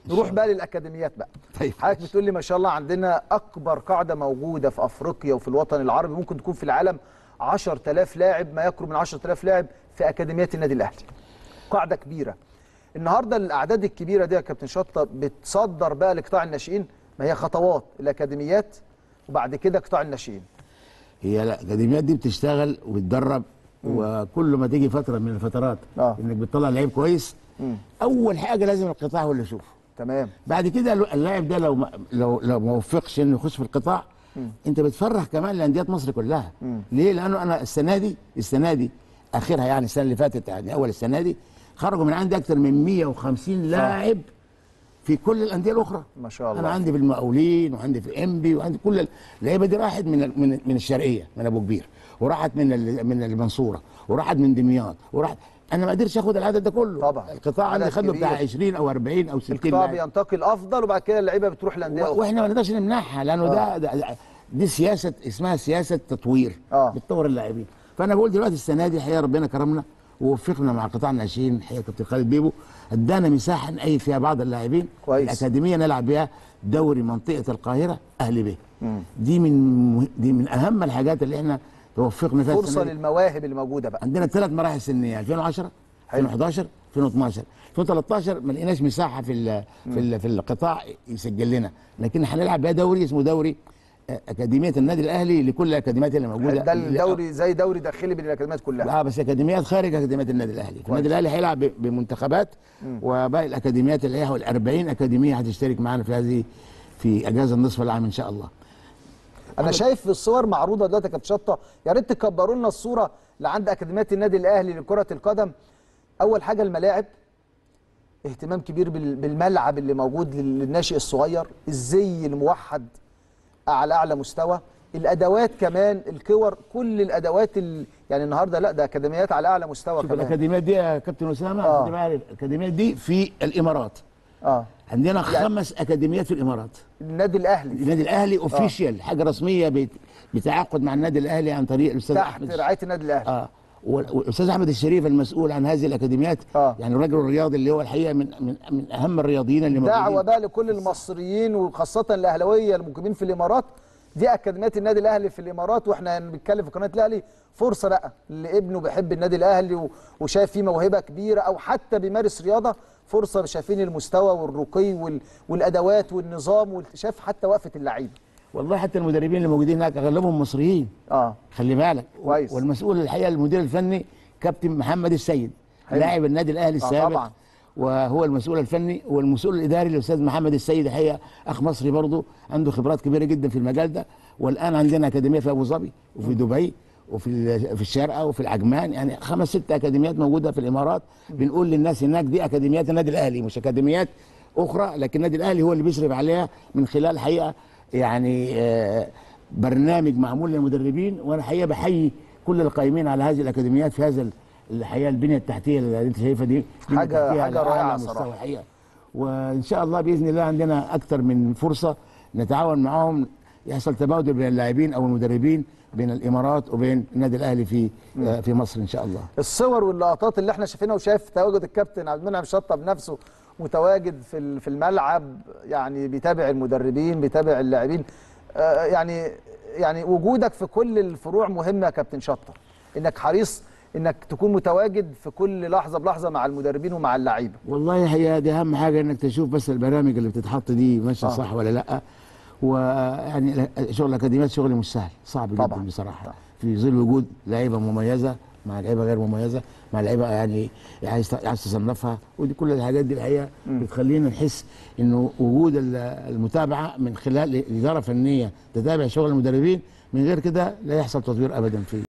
نروح بقى للاكاديميات بقى طيب حضرتك بتقول لي ما شاء الله عندنا اكبر قاعده موجوده في افريقيا وفي الوطن العربي ممكن تكون في العالم 10000 لاعب ما يقرب من 10000 لاعب في اكاديميات النادي الاهلي قاعده كبيره النهارده الاعداد الكبيره دي يا كابتن شطه بتصدر بقى لقطاع الناشئين ما هي خطوات الاكاديميات وبعد كده قطاع الناشئين هي لا الاكاديميات دي بتشتغل وبتدرب وكل ما تيجي فتره من الفترات آه. انك بتطلع لعيب كويس اول حاجه لازم القطاع هو اللي يشوفه تمام بعد كده لو- اللاعب ده لو ما لو لو ما وفقش انه يخش في القطاع انت بتفرح كمان لانديه مصر كلها ليه لانه انا السنه دي السنه دي اخرها يعني السنه اللي فاتت يعني اول السنه دي خرجوا من عندي اكثر من 150 لاعب في كل الانديه الاخرى ما شاء الله. انا عندي في المقاولين وعندي في انبي وعندي كل اللعيبه دي راحت من ال- من من الشرقيه من ابو كبير وراحت من ال- من المنصوره وراحت من دمياط وراحت انا ما قدرتش اخد العدد ده كله طبعا. القطاع عدد عندي خد له بتاع كبير. 20 او 40 او 60 القطاع لاعب. بينتقي الافضل وبعد كده اللعيبه بتروح لانديه و- اخرى واحنا ما نقدرش نمنعها لانه ده, ده, ده دي سياسه اسمها سياسه تطوير آه. بتطور اللاعبين فانا بقول دلوقتي السنه دي الحقيقه ربنا كرمنا ووفقنا مع قطاع الناشئين الحقيقه كابتن خالد بيبو ادانا مساحه نأيد فيها بعض اللاعبين كويس. الاكاديميه نلعب بها دوري منطقه القاهره اهلي به دي من مه- دي من اهم الحاجات اللي احنا توفقنا فيها فرصه السنة دي. للمواهب اللي موجوده بقى عندنا ثلاث مراحل سنيه 2010 2011 2012 2013 ما لقيناش مساحه في ال في ال في القطاع يسجل لنا لكن هنلعب بقى دوري اسمه دوري آه، اكاديميه النادي الاهلي لكل الاكاديميات اللي موجوده ده الدوري زي دوري داخلي بين الاكاديميات كلها اه بس اكاديميات خارج اكاديميات النادي الاهلي النادي الاهلي هيلعب ب- بمنتخبات وباقي الاكاديميات اللي هي ال 40 اكاديميه هتشترك معانا في هذه في اجازه النصف العام ان شاء الله انا شايف في الصور معروضه دلوقتي يا كابتن شطه يا ريت تكبروا لنا الصوره اللي عند اكاديميات النادي الاهلي لكره القدم اول حاجه الملاعب اهتمام كبير بال- بالملعب اللي موجود لل- للناشئ الصغير الزي الموحد على اعلى مستوى الادوات كمان الكور كل الادوات ال... يعني النهارده لا ده اكاديميات على اعلى مستوى شوف كمان الاكاديميات دي يا كابتن اسامه آه. خلي بالك، الاكاديميات دي في الامارات اه عندنا خمس اكاديميات في الامارات النادي الاهلي النادي الاهلي اوفيشال حاجه رسميه بت- بتعاقد مع النادي الاهلي عن طريق الاستاذ تحت احمد رعايه النادي الاهلي اه وال- والاستاذ احمد الشريف المسؤول عن هذه الاكاديميات آه. يعني الرجل الرياضي اللي هو الحقيقه من من, من اهم الرياضيين اللي دعوه موجودين بقى لكل المصريين وخاصه الاهلاويه المقيمين في الامارات دي اكاديميات النادي الاهلي في الامارات واحنا بنتكلم في قناه الاهلي فرصه بقى اللي ابنه بيحب النادي الاهلي و- وشايف فيه موهبه كبيره او حتى بيمارس رياضه فرصه شايفين المستوى والرقي وال... والادوات والنظام وال- شايف حتى وقفه اللعيبه والله حتى المدربين اللي موجودين هناك اغلبهم مصريين اه خلي بالك كويس. والمسؤول الحقيقه المدير الفني كابتن محمد السيد حلو. لاعب النادي الاهلي آه، السابق طبعا. وهو المسؤول الفني والمسؤول الاداري الاستاذ محمد السيد الحقيقه اخ مصري برضه عنده خبرات كبيره جدا في المجال ده والان عندنا اكاديميه في ابو ظبي وفي دبي وفي ال- في الشارقه وفي العجمان يعني خمس ست اكاديميات موجوده في الامارات بنقول للناس هناك دي اكاديميات النادي الاهلي مش اكاديميات اخرى لكن النادي الاهلي هو اللي بيصرف عليها من خلال الحقيقه يعني آه، برنامج معمول للمدربين وانا الحقيقه بحيي كل القائمين على هذه الاكاديميات في هذا ال- الحقيقه البنيه التحتيه اللي انت شايفها دي بنية حاجة- تحتية حاجة على رائعة أعلى مستوى صراحة. الحقيقه وان شاء الله باذن الله عندنا اكثر من فرصه نتعاون معاهم يحصل تبادل بين اللاعبين او المدربين بين الامارات وبين النادي الاهلي في آه، في مصر ان شاء الله الصور واللقطات اللي احنا شايفينها وشايف تواجد الكابتن عبد المنعم شطه بنفسه متواجد في ال- في الملعب يعني بيتابع المدربين بيتابع اللاعبين آه، يعني يعني وجودك في كل الفروع مهم يا كابتن شطه انك حريص انك تكون متواجد في كل لحظه بلحظه مع المدربين ومع اللعيبه والله هي دي اهم حاجه انك تشوف بس البرامج اللي بتتحط دي ماشيه آه. آه. صح ولا لا ويعني شغل الاكاديميات شغل مش سهل صعب جدا طبعاً. بصراحه طبعاً. في ظل وجود لعيبه مميزه مع لعيبه غير مميزه مع لعيبه يعني عايز عايز تصنفها ودي كل الحاجات دي الحقيقه بتخلينا نحس انه وجود ال- المتابعه من خلال اداره فنيه تتابع شغل المدربين من غير كده لا يحصل تطوير ابدا فيه